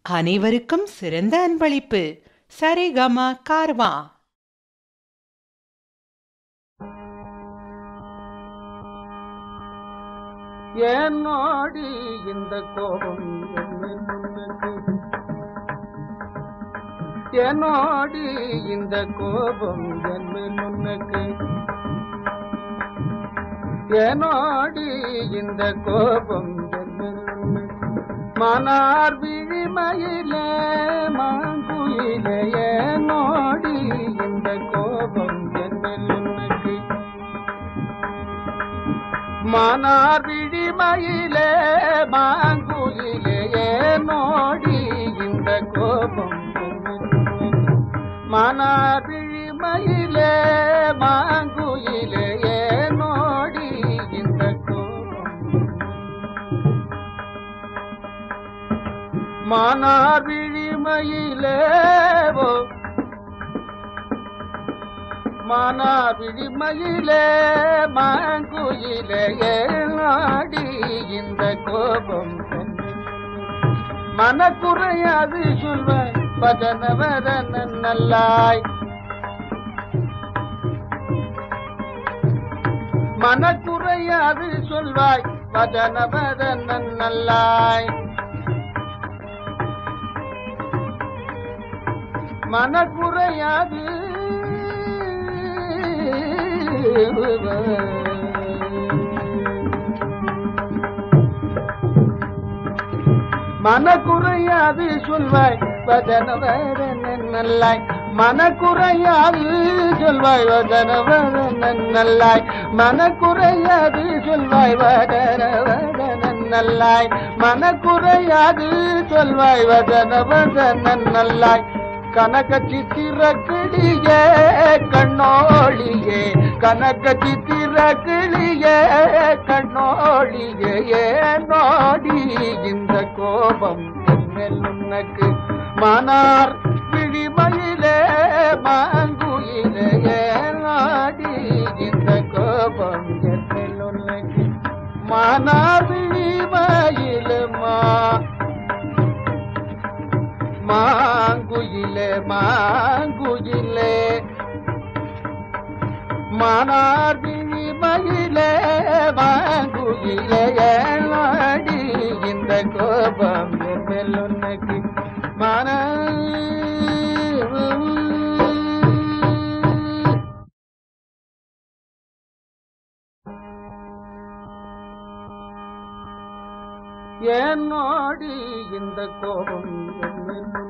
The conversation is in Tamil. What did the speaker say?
அனைவருக்கும் சிறந்த அன்பளிப்பு சரிகம கார்வா ஏனோடி இந்த கோபம் என்னில் உனக்கு? ஏனோடி இந்த கோபம் என்னில் உனக்கு ஏனோடி இந்த கோபம் என்னில் உனக்கு? மனார் விழிமயிலே மாங்குயிலே ஏனோடி இந்த கோபம் என்னில் உனக்கு மனார் விழிமயிலே மாங்குயிலே நோடி இந்த கோபம் மனார் விழிமயிலே மாங்குயிலே நோடி இந்த கோபம் மனார் விழிமயிலே ஓ மானா விழிமயிலே மாங்குயிலே ஏனாடி இந்த கோபம் மனக்குறையாது சொல்வாய் பஜனவரன் நல்லாய் மனக்குறையாது சொல்வாய் பஜனவரன் நல்லாய் மனக்குறையாது மனக்குறையாது சொல்வாய் வதனவரன் நல்லாய் மனக்குறையாது சொல்வாய் வதனவரன் நல்லாய் மனக்குறையாது சொல்வாய் வதனவரன் நல்லாய் மனக்குறையாது சொல்வாய் வதனவரன் நல்லாய் கனக சித்திர கிளியே கண்ணோழியே கனக சித்திர கிளியே கண்ணோழியே ஏனோடி இந்த கோபம் என்னில் உனக்கு மனார் விழிமயிலே மாங்குயிலே ஏனாடி இந்த கோபம் என்னில் உனக்கு மனார் விழிமயிலே மா மாங்குயிலே மாங்குயிலே மனார் மயிலே மாங்குயிலே ஏனாடி இந்த கோபம் மேல் உனக்கு மன ஏனோடி இந்த கோபம் என்னில்